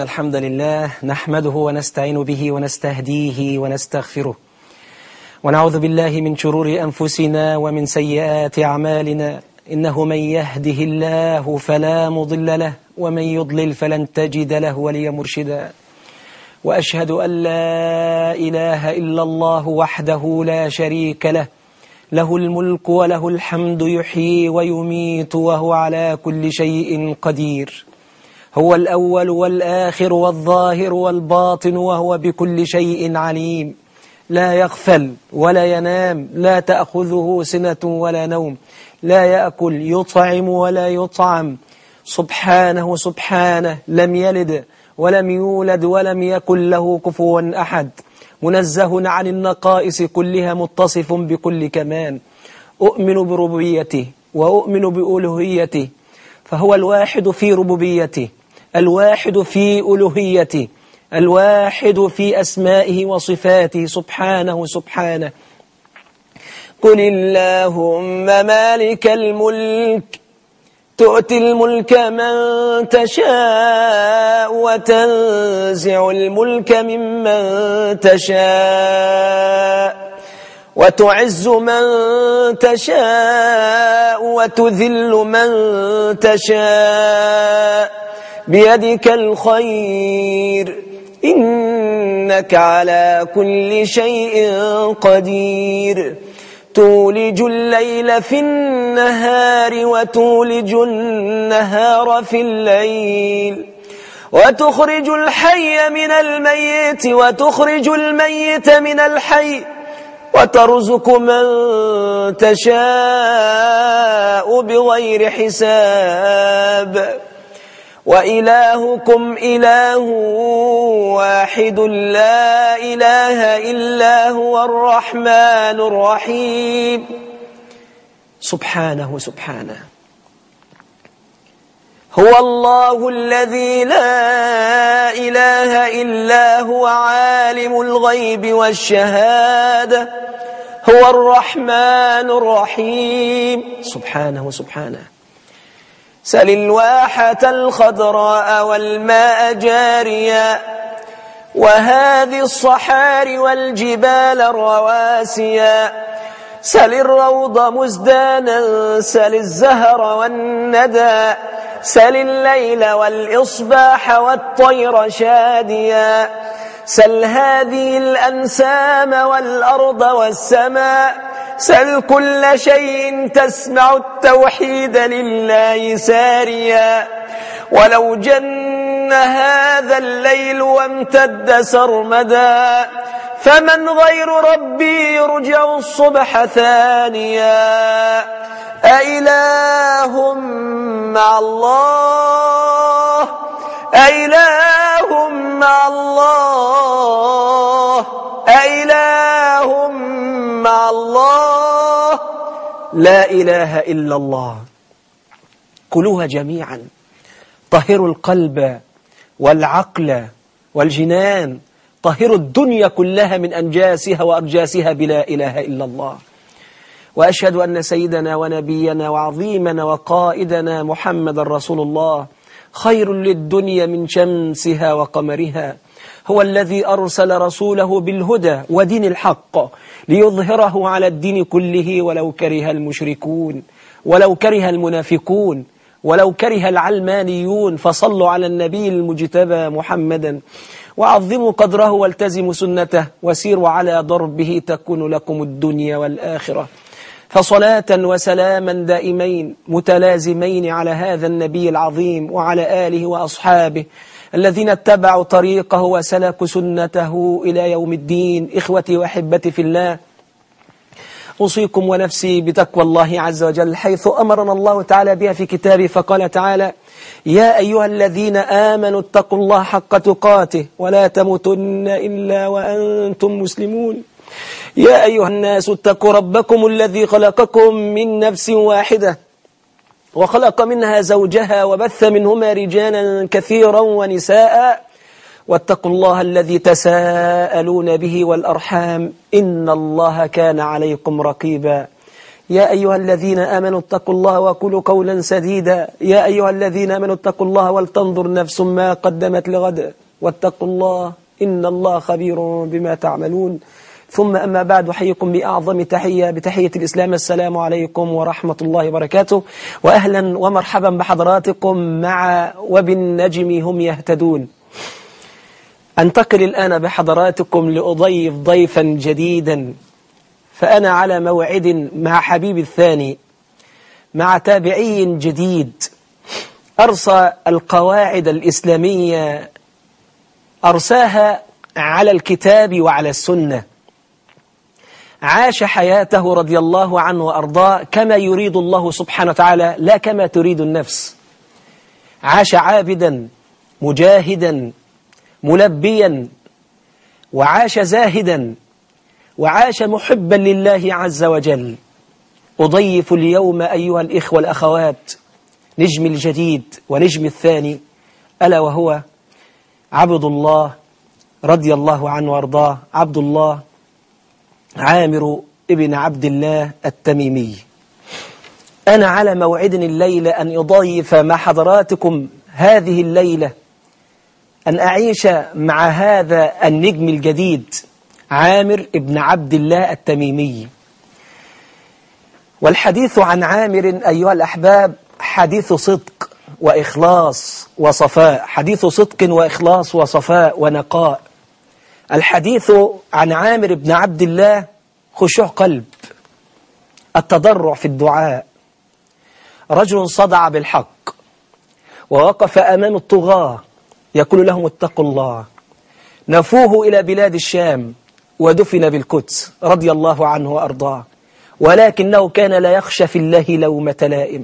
الحمد لله نحمده ونستعين به ونستهديه ونستغفره ونعوذ بالله من شرور أنفسنا ومن سيئات أعمالنا إنه من يهده الله فلا مضل له ومن يضلل فلن تجد له وليا مرشدا وأشهد أن لا إله إلا الله وحده لا شريك له له الملك وله الحمد يحيي ويميت وهو على كل شيء قدير هو الأول والآخر والظاهر والباطن وهو بكل شيء عليم لا يغفل ولا ينام لا تأخذه سنة ولا نوم لا يأكل يطعم ولا يطعم سبحانه سبحانه لم يلد ولم يولد ولم يكن له كفوا أحد منزه عن النقائص كلها متصف بكل كمال أؤمن بربوبيته وأؤمن بألوهيته فهو الواحد في ربوبيته الواحد في ألوهيته الواحد في أسمائه وصفاته سبحانه سبحانه قل اللهم مالك الملك تؤتي الملك من تشاء وتنزع الملك ممن تشاء وتعز من تشاء وتذل من تشاء بيدك الخير إنك على كل شيء قدير تولج الليل في النهار وتولج النهار في الليل وتخرج الحي من الميت وتخرج الميت من الحي وترزق من تشاء بغير حساب وإلهكم إله واحد لا إله إلا هو الرحمن الرحيم سبحانه سبحانه هو الله الذي لا إله إلا هو عالم الغيب والشهادة هو الرحمن الرحيم سبحانه سبحانه سل الواحة الخضراء والماء جاريا وهذه الصحار والجبال الرواسيا سل الروض مزدانا سل الزهر والندى سل الليل والإصباح والطير شاديا سل هذه الأنسام والأرض والسماء سل كل شيء تسمع التوحيد لله ساريا ولو جن هذا الليل وامتد سرمدا فمن غير ربي يرجع الصبح ثانيا أإله مع الله أإله مع الله أإله مع الله لا إله إلا الله كلوها جميعا طهروا القلب والعقل والجنان طهروا الدنيا كلها من أنجاسها وأرجاسها بلا إله إلا الله وأشهد أن سيدنا ونبينا وعظيمنا وقائدنا محمد رسول الله خير للدنيا من شمسها وقمرها هو الذي أرسل رسوله بالهدى ودين الحق ليظهره على الدين كله ولو كره المشركون ولو كره المنافقون ولو كره العلمانيون فصلوا على النبي المجتبى محمدا وعظموا قدره والتزموا سنته وسيروا على ضربه تكون لكم الدنيا والآخرة فصلاة وسلاما دائمين متلازمين على هذا النبي العظيم وعلى آله وأصحابه الذين اتبعوا طريقه وسلكوا سنته إلى يوم الدين إخوتي وأحبتي في الله أوصيكم ونفسي بتقوى الله عز وجل حيث أمرنا الله تعالى بها في كتابه فقال تعالى يا أيها الذين آمنوا اتقوا الله حق تقاته ولا تموتن إلا وأنتم مسلمون يا أيها الناس اتقوا ربكم الذي خلقكم من نفس واحدة وخلق منها زوجها وبث منهما رجالا كثيرا ونساء واتقوا الله الذي تساءلون به والأرحام إن الله كان عليكم رقيبا يا أيها الذين آمنوا اتقوا الله وقولوا قولا سديدا يا أيها الذين آمنوا اتقوا الله ولتنظر نفس ما قدمت لغد واتقوا الله إن الله خبير بما تعملون ثم أما بعد أحييكم بأعظم تحية بتحية الإسلام السلام عليكم ورحمة الله وبركاته وأهلا ومرحبا بحضراتكم مع وبالنجم هم يهتدون أنتقل الآن بحضراتكم لأضيف ضيفا جديدا فأنا على موعد مع حبيب الثاني مع تابعي جديد أرسى القواعد الإسلامية أرساها على الكتاب وعلى السنة عاش حياته رضي الله عنه وأرضاه كما يريد الله سبحانه وتعالى لا كما تريد النفس عاش عابدا مجاهدا ملبيا وعاش زاهدا وعاش محبا لله عز وجل أضيف اليوم أيها الإخوة الأخوات نجم الجديد ونجم الثاني ألا وهو عبد الله رضي الله عنه وارضاه عبد الله عامر ابن عبد الله التميمي أنا على موعد الليلة أن أضيف مع حضراتكم هذه الليلة أن أعيش مع هذا النجم الجديد عامر ابن عبد الله التميمي والحديث عن عامر أيها الأحباب حديث صدق وإخلاص وصفاء حديث صدق وإخلاص وصفاء ونقاء الحديث عن عامر بن عبد الله خشوع قلب التضرع في الدعاء رجل صدع بالحق ووقف أمام الطغاة يقول لهم اتقوا الله نفوه إلى بلاد الشام ودفن بالقدس رضي الله عنه وأرضاه ولكنه كان لا يخشى في الله لومة لائم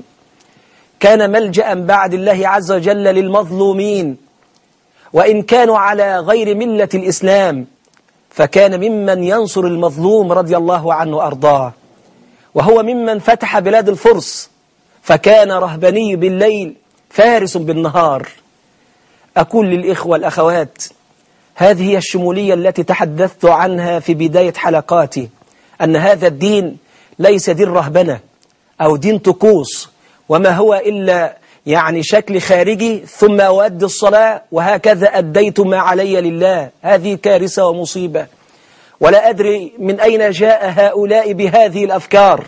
كان ملجأ بعد الله عز وجل للمظلومين وإن كانوا على غير ملة الإسلام فكان ممن ينصر المظلوم رضي الله عنه وأرضاه وهو ممن فتح بلاد الفرس فكان رهبني بالليل فارس بالنهار أقول للإخوة الأخوات هذه هي الشمولية التي تحدثت عنها في بداية حلقاتي أن هذا الدين ليس دين رهبنة أو دين طقوس وما هو إلا يعني شكل خارجي ثم أؤدي الصلاة وهكذا أديت ما علي لله هذه كارثة ومصيبة ولا أدري من أين جاء هؤلاء بهذه الأفكار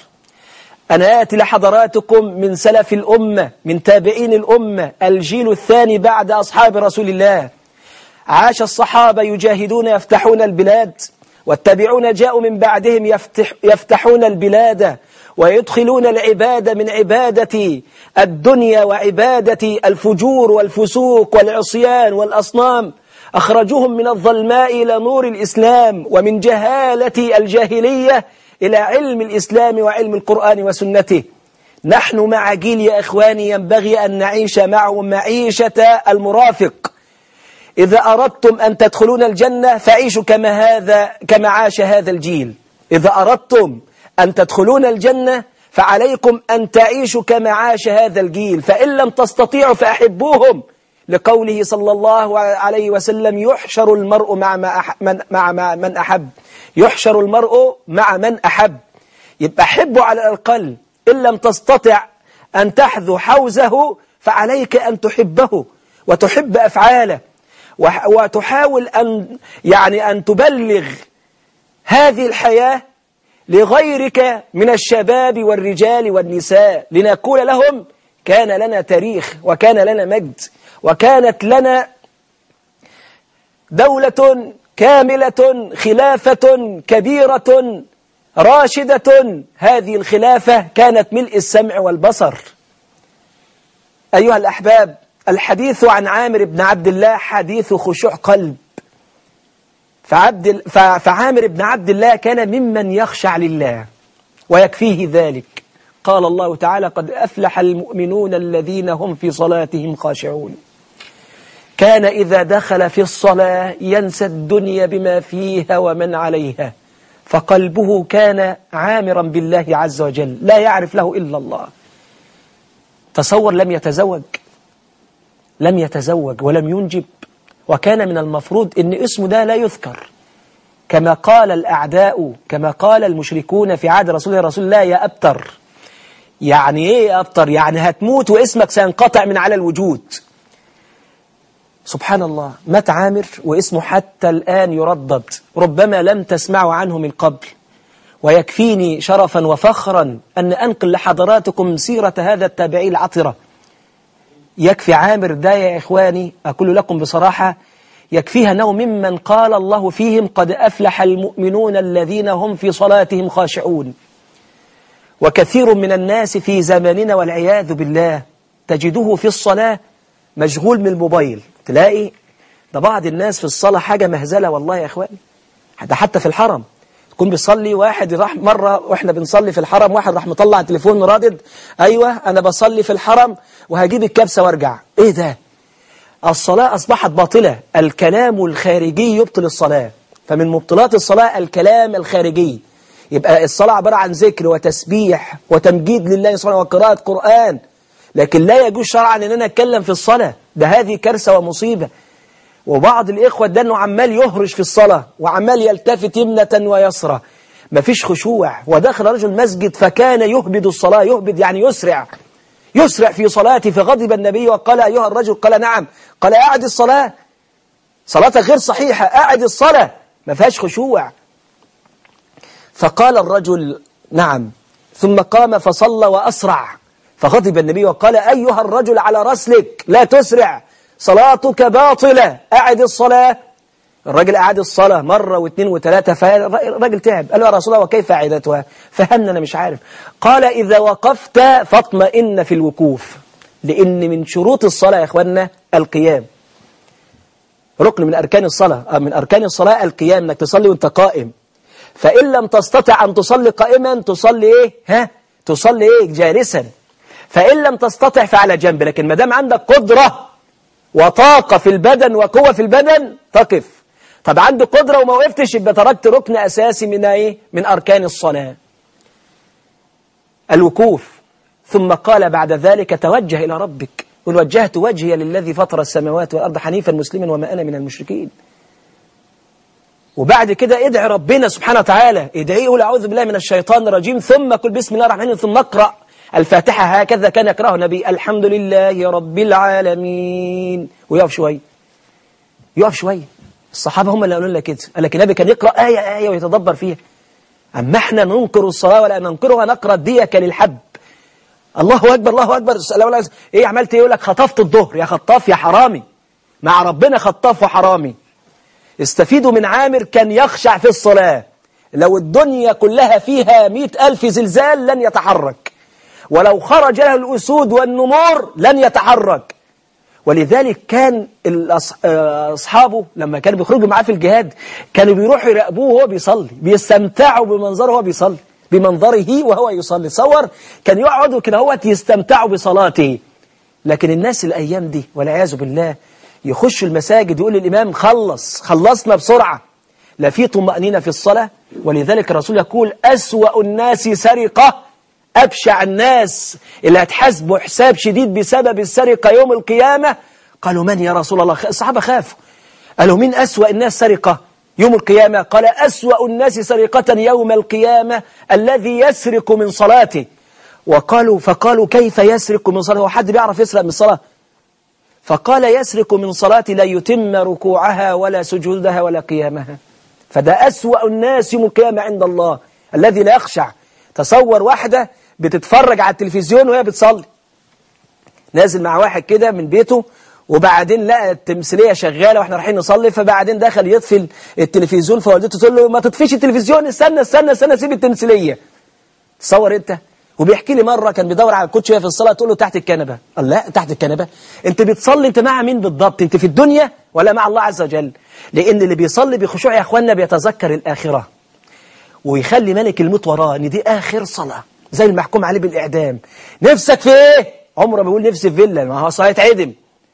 أنا آتي لحضراتكم من سلف الأمة من تابعين الأمة الجيل الثاني بعد أصحاب رسول الله عاش الصحابة يجاهدون يفتحون البلاد والتابعون جاءوا من بعدهم يفتح يفتحون البلاد ويدخلون العبادة من عبادة الدنيا وعبادة الفجور والفسوق والعصيان والأصنام أخرجوهم من الظلماء إلى نور الإسلام ومن جهالة الجاهلية إلى علم الإسلام وعلم القرآن وسنته نحن مع جيل يا إخواني ينبغي أن نعيش معه معيشة المرافق إذا أردتم أن تدخلون الجنة فعيشوا كما هذا كما عاش هذا الجيل إذا أردتم أن تدخلون الجنة فعليكم أن تعيشوا كما عاش هذا الجيل فإن لم تستطيعوا فأحبوهم لقوله صلى الله عليه وسلم يحشر المرء مع, ما أح من, مع ما من أحب يحشر المرء مع من أحب يبقى حبه على الأقل إن لم تستطع أن تحذو حوزه فعليك أن تحبه وتحب أفعاله وتحاول أن يعني أن تبلغ هذه الحياة لغيرك من الشباب والرجال والنساء لنقول لهم كان لنا تاريخ وكان لنا مجد وكانت لنا دولة كاملة خلافة كبيرة راشدة هذه الخلافة كانت ملء السمع والبصر أيها الأحباب الحديث عن عامر بن عبد الله حديث خشوع قلب فعبد فعامر بن عبد الله كان ممن يخشع لله ويكفيه ذلك قال الله تعالى قد أفلح المؤمنون الذين هم في صلاتهم خاشعون كان إذا دخل في الصلاة ينسى الدنيا بما فيها ومن عليها فقلبه كان عامرا بالله عز وجل لا يعرف له إلا الله تصور لم يتزوج لم يتزوج ولم ينجب وكان من المفروض ان اسمه ده لا يذكر كما قال الأعداء كما قال المشركون في عهد رسول الله رسول الله يا أبتر يعني إيه يا أبتر يعني هتموت واسمك سينقطع من على الوجود سبحان الله مات عامر واسمه حتى الآن يردد ربما لم تسمعوا عنه من قبل ويكفيني شرفا وفخرا أن أنقل لحضراتكم سيرة هذا التابعي العطرة يكفي عامر ده يا إخواني أقول لكم بصراحة يكفيها أنه ممن قال الله فيهم قد أفلح المؤمنون الذين هم في صلاتهم خاشعون وكثير من الناس في زماننا والعياذ بالله تجده في الصلاة مشغول من الموبايل تلاقي ده بعض الناس في الصلاة حاجة مهزلة والله يا إخواني ده حتى في الحرم تكون بيصلي واحد راح مرة واحنا بنصلي في الحرم واحد راح مطلع تليفون رادد أيوة أنا بصلي في الحرم وهجيب الكبسة وارجع إيه ده الصلاة أصبحت باطلة الكلام الخارجي يبطل الصلاة فمن مبطلات الصلاة الكلام الخارجي يبقى الصلاة عبارة عن ذكر وتسبيح وتمجيد لله سبحانه وقراءة قرآن لكن لا يجوز شرعا ان انا اتكلم في الصلاة ده هذه كارثة ومصيبة وبعض الإخوة ده أنه عمال يهرش في الصلاة وعمال يلتفت يمنة ويسرى مفيش خشوع ودخل رجل مسجد فكان يهبد الصلاة يهبد يعني يسرع يسرع في صلاته فغضب النبي وقال أيها الرجل قال نعم قال أعد الصلاة صلاتك غير صحيحة أعد الصلاة ما فيهاش خشوع فقال الرجل نعم ثم قام فصلى وأسرع فغضب النبي وقال أيها الرجل على رسلك لا تسرع صلاتك باطلة أعد الصلاة الراجل أعد الصلاة مرة واثنين وثلاثة فالراجل تعب قال له يا رسول الله وكيف أعدتها فهمنا أنا مش عارف قال إذا وقفت فاطمئن في الوقوف لأن من شروط الصلاة يا إخواننا القيام ركن من أركان الصلاة من أركان الصلاة القيام أنك تصلي وانت قائم فإن لم تستطع أن تصلي قائما تصلي إيه ها تصلي إيه جالسا فإن لم تستطع فعلى جنب لكن ما دام عندك قدرة وطاقة في البدن وقوة في البدن تقف طب عندي قدرة وما وقفتش يبقى تركت ركن أساسي من إيه من أركان الصلاة الوقوف ثم قال بعد ذلك توجه إلى ربك قل وجهت وجهي للذي فطر السماوات والأرض حنيفا مسلما وما أنا من المشركين وبعد كده ادعي ربنا سبحانه وتعالى ادعي قول أعوذ بالله من الشيطان الرجيم ثم قل بسم الله الرحمن الرحيم ثم اقرأ الفاتحة هكذا كان يقرأه النبي الحمد لله رب العالمين ويقف شوية يقف شوية الصحابة هم اللي قالوا لنا كده قال لك النبي كان يقرأ آية آية ويتدبر فيها أما احنا ننكر الصلاة ولا ننكرها نقرأ ديك للحب الله أكبر الله أكبر إيه عملت إيه يقول لك خطفت الظهر يا خطاف يا حرامي مع ربنا خطاف وحرامي استفيدوا من عامر كان يخشع في الصلاة لو الدنيا كلها فيها مئة ألف زلزال لن يتحرك ولو خرج له الأسود والنمور لن يتحرك ولذلك كان أصحابه لما كانوا بيخرجوا معاه في الجهاد كانوا بيروحوا يراقبوه وهو بيصلي بيستمتعوا بمنظره وهو بيصلي بمنظره وهو يصلي صور كان يقعدوا كده هو يستمتعوا بصلاته لكن الناس الأيام دي والعياذ بالله يخشوا المساجد يقول للإمام خلص خلصنا بسرعة لا في طمأنينة في الصلاة ولذلك الرسول يقول أسوأ الناس سرقة أبشع الناس اللي هتحاسبوا حساب شديد بسبب السرقة يوم القيامة قالوا من يا رسول الله الصحابة خافوا قالوا من أسوأ الناس سرقة يوم القيامة قال أسوأ الناس سرقة يوم القيامة الذي يسرق من صلاته وقالوا فقالوا كيف يسرق من صلاته وحد بيعرف يسرق من صلاة فقال يسرق من صلاة لا يتم ركوعها ولا سجودها ولا قيامها فده أسوأ الناس يوم القيامة عند الله الذي لا يخشع تصور واحدة بتتفرج على التلفزيون وهي بتصلي نازل مع واحد كده من بيته وبعدين لقى التمثيليه شغاله واحنا رايحين نصلي فبعدين دخل يطفي التلفزيون فوالدته تقول له ما تطفيش التلفزيون استنى استنى استنى سيب التمثيليه تصور انت وبيحكي لي مره كان بيدور على الكوتش في الصلاه تقول له تحت الكنبه قال لا تحت الكنبه انت بتصلي انت مع مين بالضبط انت في الدنيا ولا مع الله عز وجل لان اللي بيصلي بخشوع يا اخواننا بيتذكر الاخره ويخلي ملك الموت وراه ان دي اخر صلاه زي المحكوم عليه بالاعدام نفسك في ايه عمره بيقول نفسي في فيلا ما هو هيتعدم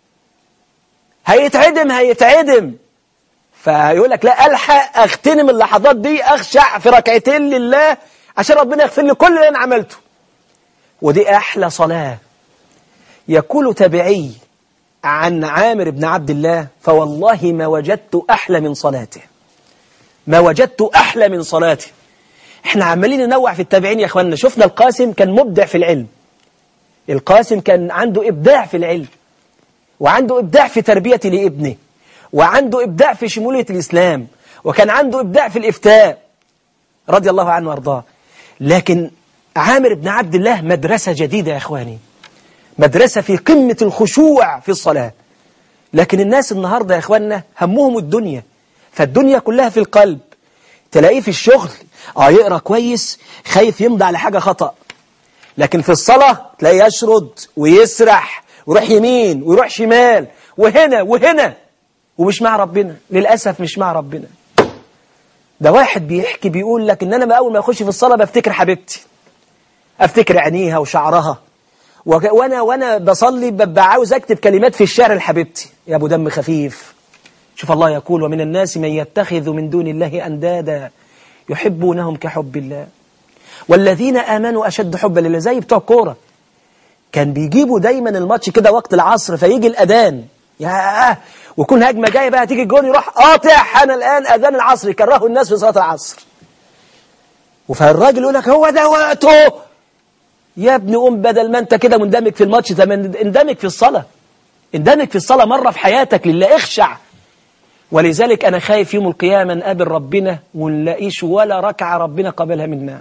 هيتعدم هيتعدم فيقول لك لا الحق اغتنم اللحظات دي اخشع في ركعتين لله عشان ربنا يغفر لي كل اللي انا عملته ودي احلى صلاه يقول تبعي عن عامر بن عبد الله فوالله ما وجدت احلى من صلاته ما وجدت أحلى من صلاتي احنا عمالين ننوع في التابعين يا اخواننا شفنا القاسم كان مبدع في العلم القاسم كان عنده إبداع في العلم وعنده إبداع في تربية لابنه وعنده إبداع في شمولية الإسلام وكان عنده إبداع في الإفتاء رضي الله عنه وارضاه لكن عامر بن عبد الله مدرسة جديدة يا إخواني مدرسة في قمة الخشوع في الصلاة لكن الناس النهاردة يا إخواننا همهم الدنيا فالدنيا كلها في القلب تلاقيه في الشغل اه يقرأ كويس خايف يمضي على حاجة خطأ لكن في الصلاة تلاقيه يشرد ويسرح ويروح يمين ويروح شمال وهنا وهنا ومش مع ربنا للأسف مش مع ربنا ده واحد بيحكي بيقول لك ان انا اول ما اخش في الصلاة بفتكر حبيبتي افتكر عينيها وشعرها وانا وانا بصلي ببقى عاوز اكتب كلمات في الشعر لحبيبتي يا ابو دم خفيف شوف الله يقول ومن الناس من يتخذ من دون الله اندادا يحبونهم كحب الله والذين امنوا اشد حبا لله زي بتوع الكوره كان بيجيبوا دايما الماتش كده وقت العصر فيجي الاذان يا ويكون هجمه جايه بقى تيجي الجون يروح قاطع حان الان اذان العصر يكرهوا الناس في صلاه العصر فالراجل يقول لك هو ده وقته يا ابني قوم بدل ما انت كده مندمج في الماتش ده اندمج في الصلاه اندمج في الصلاه مره في حياتك لله اخشع ولذلك انا خايف يوم القيامه نقابل ربنا ونلاقيش ولا ركعه ربنا قبلها منا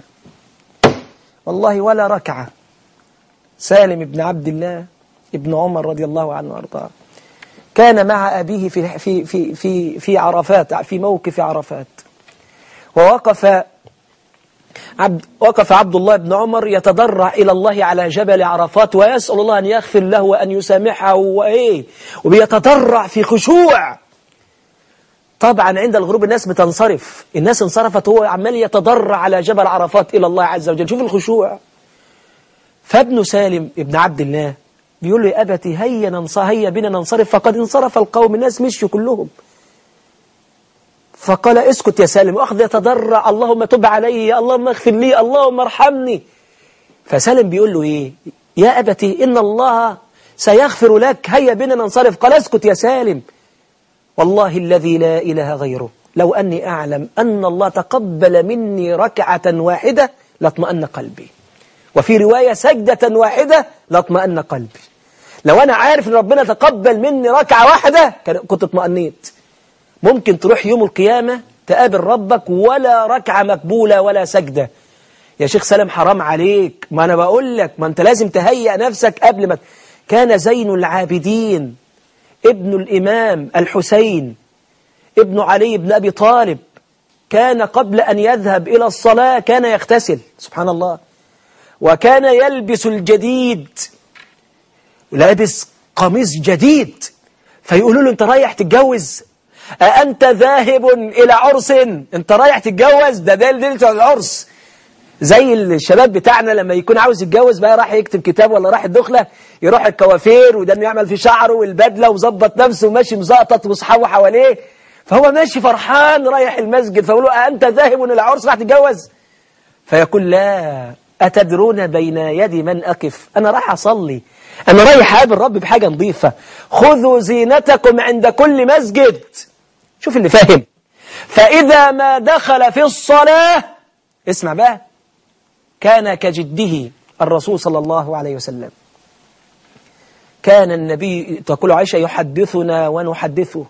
والله ولا ركعه سالم بن عبد الله ابن عمر رضي الله عنه وارضاه كان مع أبيه في في في في في عرفات في موقف عرفات ووقف عبد وقف عبد الله بن عمر يتضرع إلى الله على جبل عرفات ويسأل الله أن يغفر له وأن يسامحه وإيه وبيتضرع في خشوع طبعا عند الغروب الناس بتنصرف الناس انصرفت وهو عمال يتضرع على جبل عرفات إلى الله عز وجل شوف الخشوع فابن سالم ابن عبد الله بيقول له يا أبتي هيا ننصر هيا بنا ننصرف فقد انصرف القوم الناس مشوا كلهم فقال اسكت يا سالم واخذ يتضرع اللهم تب علي اللهم اغفر لي اللهم ارحمني فسالم بيقول له ايه يا أبتي إن الله سيغفر لك هيا بنا ننصرف قال اسكت يا سالم والله الذي لا إله غيره لو أني أعلم أن الله تقبل مني ركعة واحدة لاطمأن قلبي وفي رواية سجدة واحدة لاطمأن قلبي لو أنا عارف أن ربنا تقبل مني ركعة واحدة كنت اطمأنيت ممكن تروح يوم القيامة تقابل ربك ولا ركعة مقبولة ولا سجدة يا شيخ سلام حرام عليك ما أنا بقول لك ما أنت لازم تهيئ نفسك قبل ما كان زين العابدين ابن الإمام الحسين ابن علي بن أبي طالب كان قبل أن يذهب إلى الصلاة كان يغتسل سبحان الله وكان يلبس الجديد لابس قميص جديد فيقولوا له انت رايح تتجوز أأنت ذاهب إلى عرس انت رايح تتجوز ده ده ليلة العرس زي الشباب بتاعنا لما يكون عاوز يتجوز بقى راح يكتب كتاب ولا راح الدخلة يروح الكوافير وده يعمل في شعره والبدلة ومظبط نفسه وماشي مزقطط واصحابه حواليه فهو ماشي فرحان رايح المسجد فيقول له أنت ذاهب إلى العرس راح تتجوز فيقول لا أتدرون بين يدي من أقف أنا راح أصلي أنا رايح أقابل ربي بحاجة نظيفة خذوا زينتكم عند كل مسجد شوف اللي فاهم فإذا ما دخل في الصلاة اسمع بقى كان كجده الرسول صلى الله عليه وسلم كان النبي تقول عائشة يحدثنا ونحدثه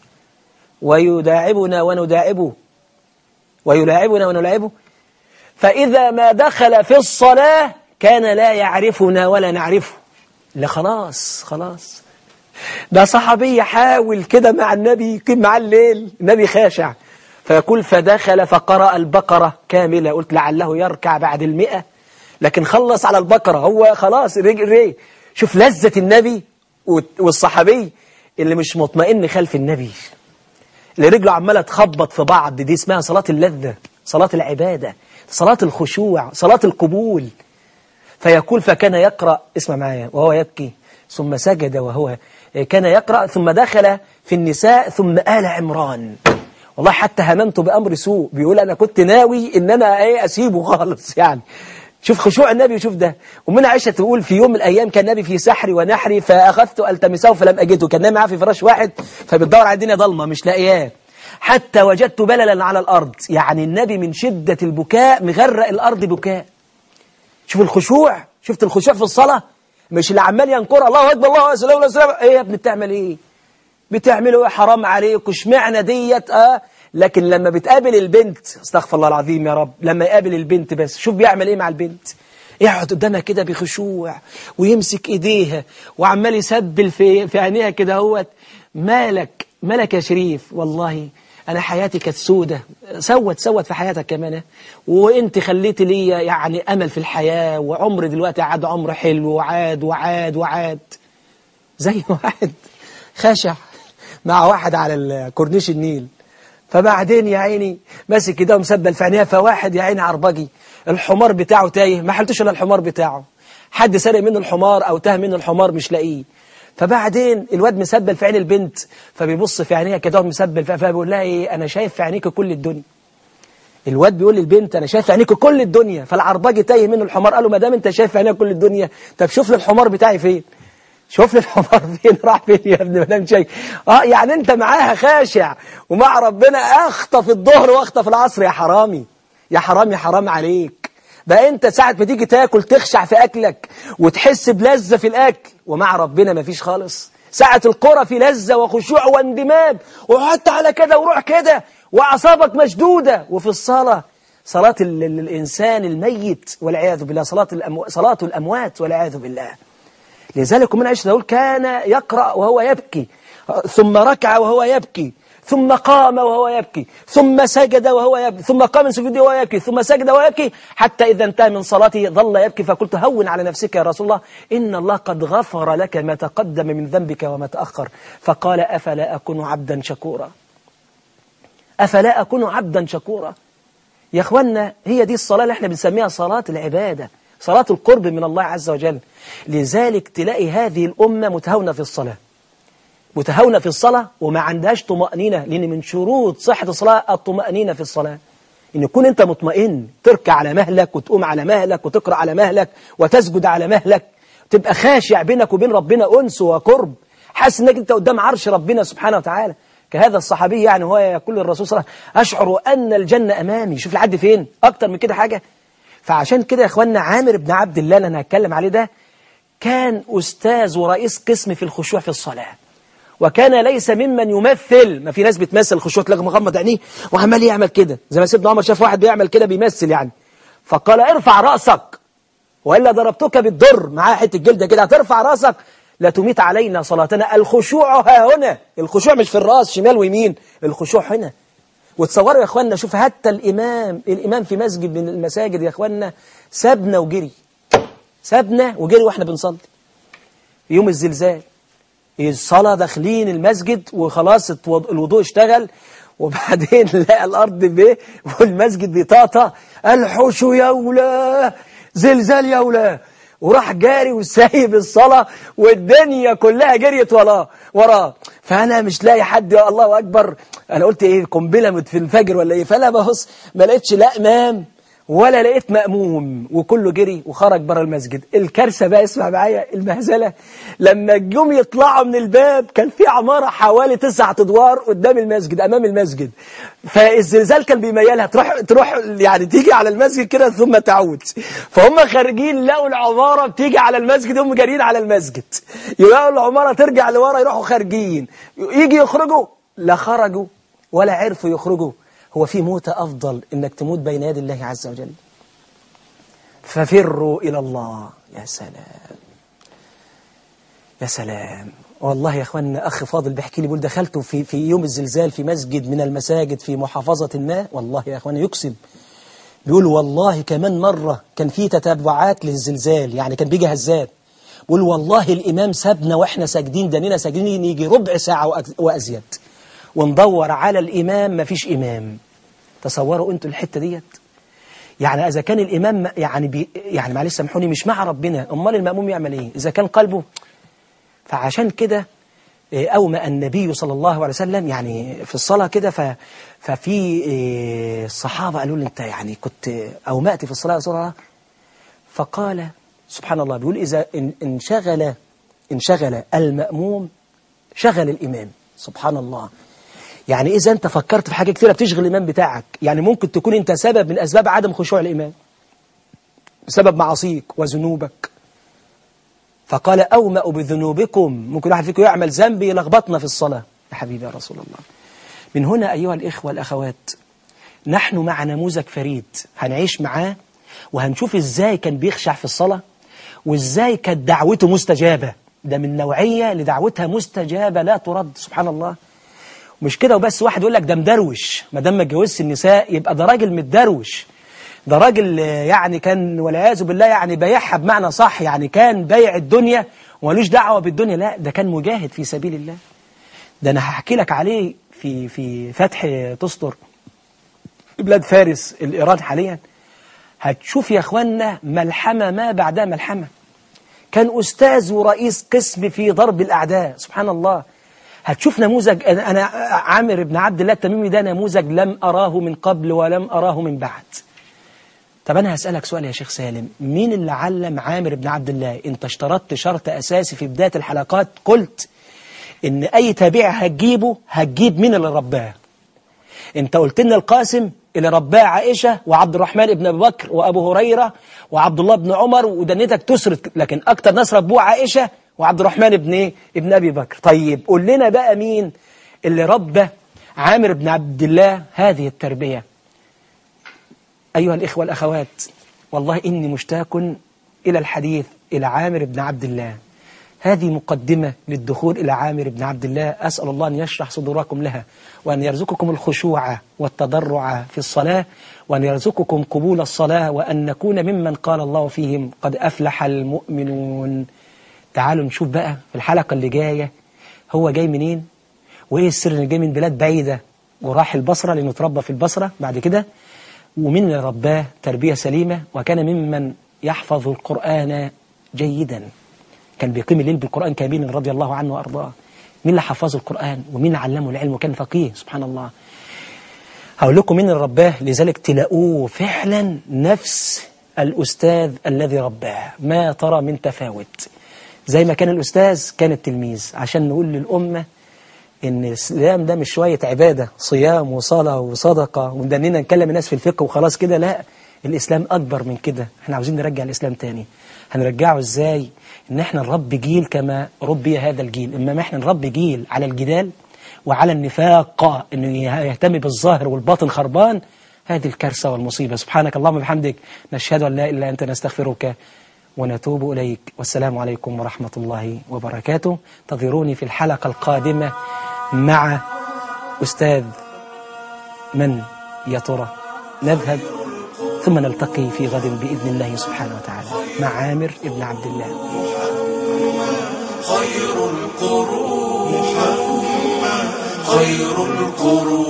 ويداعبنا ونداعبه ويلاعبنا ونلاعبه فإذا ما دخل في الصلاة كان لا يعرفنا ولا نعرفه لا خلاص خلاص ده صحابي حاول كده مع النبي يقيم معاه الليل النبي خاشع فيقول فدخل فقرأ البقرة كاملة قلت لعله يركع بعد المئة لكن خلص على البقرة هو خلاص رجل ري شوف لذة النبي والصحابي اللي مش مطمئن خلف النبي اللي رجله عمالة تخبط في بعض دي اسمها صلاة اللذة صلاة العبادة صلاة الخشوع صلاة القبول فيقول فكان يقرأ اسمع معايا وهو يبكي ثم سجد وهو كان يقرأ ثم دخل في النساء ثم آل عمران والله حتى هممت بأمر سوء بيقول أنا كنت ناوي إن أنا ايه أسيبه خالص يعني شوف خشوع النبي شوف ده ومن عائشة تقول في يوم من الأيام كان النبي في سحري ونحري فأخذت ألتمسه فلم أجده كان نايم معاه في فراش واحد فبتدور على الدنيا ضلمة مش لاقياه حتى وجدت بللا على الأرض يعني النبي من شدة البكاء مغرق الأرض بكاء شوف الخشوع شفت الخشوع في الصلاة مش اللي عمال ينكر الله أكبر الله أكبر الله أكبر إيه يا ابني بتعمل إيه بتعملوا إيه حرام عليك وشمعنا ديت آه لكن لما بتقابل البنت استغفر الله العظيم يا رب لما يقابل البنت بس شوف بيعمل إيه مع البنت يقعد قدامها كده بخشوع ويمسك ايديها وعمال يسبل في في عينيها كده اهوت مالك مالك يا شريف والله انا حياتي كانت سودة سوت سوت في حياتك كمان وانت خليتي لي يعني امل في الحياة وعمر دلوقتي عاد عمر حلو وعاد وعاد وعاد زي واحد خشع مع واحد على كورنيش النيل فبعدين يا عيني ماسك كده ومسبل في عينيها فواحد يا عيني عربجي الحمار بتاعه تايه ما حلتوش الا الحمار بتاعه حد سرق منه الحمار او تاه منه الحمار مش لاقيه فبعدين الواد مسبل في عين البنت فبيبص في عينيها كده ومسبل فبيقول لها ايه انا شايف في عينيك كل الدنيا الواد بيقول للبنت انا شايف في عينيك كل الدنيا فالعربجي تايه منه الحمار قال له ما دام انت شايف في عينيك كل الدنيا طب شوف لي الحمار بتاعي فين شوف لي الحمار فين راح فين يا ابني ما دام شايف اه يعني انت معاها خاشع ومع ربنا اخطف الظهر واخطف العصر يا حرامي يا حرام يا حرام عليك بقى انت ساعة ما تيجي تاكل تخشع في اكلك وتحس بلذة في الاكل ومع ربنا مفيش خالص ساعة القرى في لذة وخشوع واندماج وحتى على كده وروح كده واعصابك مشدودة وفي الصلاة صلاة ال ال الإنسان الميت والعياذ بالله صلاة, الأمو... صلاة الأموات والعياذ بالله لذلك من عائشة تقول كان يقرأ وهو يبكي ثم ركع وهو يبكي ثم قام وهو يبكي ثم سجد وهو يبكي ثم قام من سجوده وهو يبكي ثم سجد وهو يبكي حتى إذا انتهى من صلاته ظل يبكي فقلت هون على نفسك يا رسول الله إن الله قد غفر لك ما تقدم من ذنبك وما تأخر فقال أفلا أكون عبدا شكورا أفلا أكون عبدا شكورا يا أخوانا هي دي الصلاة اللي احنا بنسميها صلاة العبادة صلاة القرب من الله عز وجل لذلك تلاقي هذه الأمة متهاونة في الصلاة متهاونة في الصلاة وما عندهاش طمأنينة لأن من شروط صحة الصلاة الطمأنينة في الصلاة إن يكون أنت مطمئن تركع على مهلك وتقوم على مهلك وتقرأ على مهلك وتسجد على مهلك تبقى خاشع بينك وبين ربنا أنس وقرب حاسس أنك أنت قدام عرش ربنا سبحانه وتعالى كهذا الصحابي يعني هو يقول للرسول صلى الله عليه وسلم أشعر أن الجنة أمامي شوف لحد فين أكتر من كده حاجة فعشان كده يا إخواننا عامر بن عبد الله اللي أنا هتكلم عليه ده كان أستاذ ورئيس قسم في الخشوع في الصلاة وكان ليس ممن يمثل ما في ناس بتمثل الخشوع تلاقي مغمض عينيه وعمال يعمل كده زي ما سيدنا عمر شاف واحد بيعمل كده بيمثل يعني فقال ارفع رأسك وإلا ضربتك بالضر معاه حتة جلدة كده هترفع رأسك لا تميت علينا صلاتنا الخشوع ها هنا الخشوع مش في الرأس شمال ويمين الخشوع هنا وتصوروا يا اخوانا شوف حتى الإمام الإمام في مسجد من المساجد يا اخوانا سابنا وجري سابنا وجري واحنا بنصلي يوم الزلزال الصلاة داخلين المسجد وخلاص الوضوء اشتغل وبعدين لقى الأرض بيه والمسجد بيطاطا الحشو يا ولا زلزال يا ولا وراح جاري وسايب الصلاة والدنيا كلها جريت وراه وراه فأنا مش لاقي حد يا الله أكبر أنا قلت إيه قنبلة في الفجر ولا إيه فأنا ببص ما لقيتش لا إمام ولا لقيت مأموم وكله جري وخرج بره المسجد الكارثة بقى اسمع معايا المهزلة لما الجم يطلعوا من الباب كان في عمارة حوالي تسعة ادوار قدام المسجد أمام المسجد فالزلزال كان بيميلها تروح تروح يعني تيجي على المسجد كده ثم تعود فهم خارجين لقوا العمارة بتيجي على المسجد هم جاريين على المسجد يلاقوا العمارة ترجع لورا يروحوا خارجين يجي يخرجوا لا خرجوا ولا عرفوا يخرجوا هو في موت أفضل إنك تموت بين يدي الله عز وجل ففروا إلى الله يا سلام يا سلام والله يا أخوانا أخ فاضل بيحكي لي بيقول دخلت في, في يوم الزلزال في مسجد من المساجد في محافظة ما والله يا أخوانا يقسم بيقول والله كمان مرة كان في تتبعات للزلزال يعني كان بيجي هزات بيقول والله الإمام سابنا وإحنا ساجدين دانينا ساجدين يجي ربع ساعة وأزيد وندور على الإمام ما فيش إمام تصوروا أنتوا الحتة ديت يعني إذا كان الإمام يعني بي يعني معلش سامحوني مش مع ربنا أمال المأموم يعمل إيه إذا كان قلبه فعشان كده أومأ النبي صلى الله عليه وسلم يعني في الصلاة كده ففي الصحابة قالوا لي أنت يعني كنت أومأت في الصلاة يا رسول الله فقال سبحان الله بيقول إذا انشغل انشغل المأموم شغل الإمام سبحان الله يعني إذا أنت فكرت في حاجة كثيرة بتشغل الإيمان بتاعك يعني ممكن تكون أنت سبب من أسباب عدم خشوع الإيمان بسبب معاصيك وذنوبك فقال أومأ بذنوبكم ممكن واحد فيكم يعمل ذنب يلخبطنا في الصلاة يا حبيبي يا رسول الله من هنا أيها الإخوة الأخوات نحن مع نموذج فريد هنعيش معاه وهنشوف إزاي كان بيخشع في الصلاة وإزاي كانت دعوته مستجابة ده من نوعية لدعوتها مستجابة لا ترد سبحان الله مش كده وبس واحد يقول لك ده مدروش ما دام ما اتجوزش النساء يبقى ده راجل متدروش ده راجل يعني كان والعياذ بالله يعني بايعها بمعنى صح يعني كان بايع الدنيا ومالوش دعوه بالدنيا لا ده كان مجاهد في سبيل الله ده انا هحكي لك عليه في في فتح تستر بلاد فارس الايران حاليا هتشوف يا اخوانا ملحمه ما بعدها ملحمه كان استاذ ورئيس قسم في ضرب الاعداء سبحان الله هتشوف نموذج أنا, أنا عامر بن عبد الله التميمي ده نموذج لم أراه من قبل ولم أراه من بعد طب أنا هسألك سؤال يا شيخ سالم مين اللي علم عامر بن عبد الله أنت اشترطت شرط أساسي في بداية الحلقات قلت إن أي تابع هتجيبه هتجيب مين اللي رباه أنت قلت لنا القاسم اللي رباه عائشة وعبد الرحمن بن أبي بكر وأبو هريرة وعبد الله بن عمر ودنيتك تسرد لكن أكتر ناس ربوه عائشة وعبد الرحمن بن ايه ابن ابي بكر طيب قول لنا بقى مين اللي ربى عامر بن عبد الله هذه التربية أيها الإخوة الأخوات والله إني مشتاق إلى الحديث إلى عامر بن عبد الله هذه مقدمة للدخول إلى عامر بن عبد الله أسأل الله أن يشرح صدوركم لها وأن يرزقكم الخشوع والتضرع في الصلاة وأن يرزقكم قبول الصلاة وأن نكون ممن قال الله فيهم قد أفلح المؤمنون تعالوا نشوف بقى في الحلقة اللي جاية هو جاي منين وإيه السر اللي جاي من بلاد بعيدة وراح البصرة لأنه تربى في البصرة بعد كده ومين اللي رباه تربية سليمة وكان ممن يحفظ القرآن جيدا كان بيقيم الليل بالقرآن كاملا رضي الله عنه وأرضاه مين اللي حفظ القرآن ومين اللي علمه العلم وكان فقيه سبحان الله هقول لكم مين اللي رباه لذلك تلاقوه فعلا نفس الأستاذ الذي رباه ما ترى من تفاوت زي ما كان الأستاذ كان التلميذ عشان نقول للأمة إن الإسلام ده مش شوية عبادة صيام وصلاة وصدقة ومدننا نكلم الناس في الفقه وخلاص كده لا الإسلام أكبر من كده احنا عاوزين نرجع الإسلام تاني هنرجعه إزاي إن احنا نربي جيل كما ربي هذا الجيل إما ما احنا نربي جيل على الجدال وعلى النفاق إنه يهتم بالظاهر والباطن خربان هذه الكارثة والمصيبة سبحانك اللهم وبحمدك نشهد أن لا إله إلا أنت نستغفرك ونتوب إليك والسلام عليكم ورحمة الله وبركاته انتظروني في الحلقة القادمة مع أستاذ من يا ترى نذهب ثم نلتقي في غد بإذن الله سبحانه وتعالى مع عامر ابن عبد الله خير القرون محمد خير القرون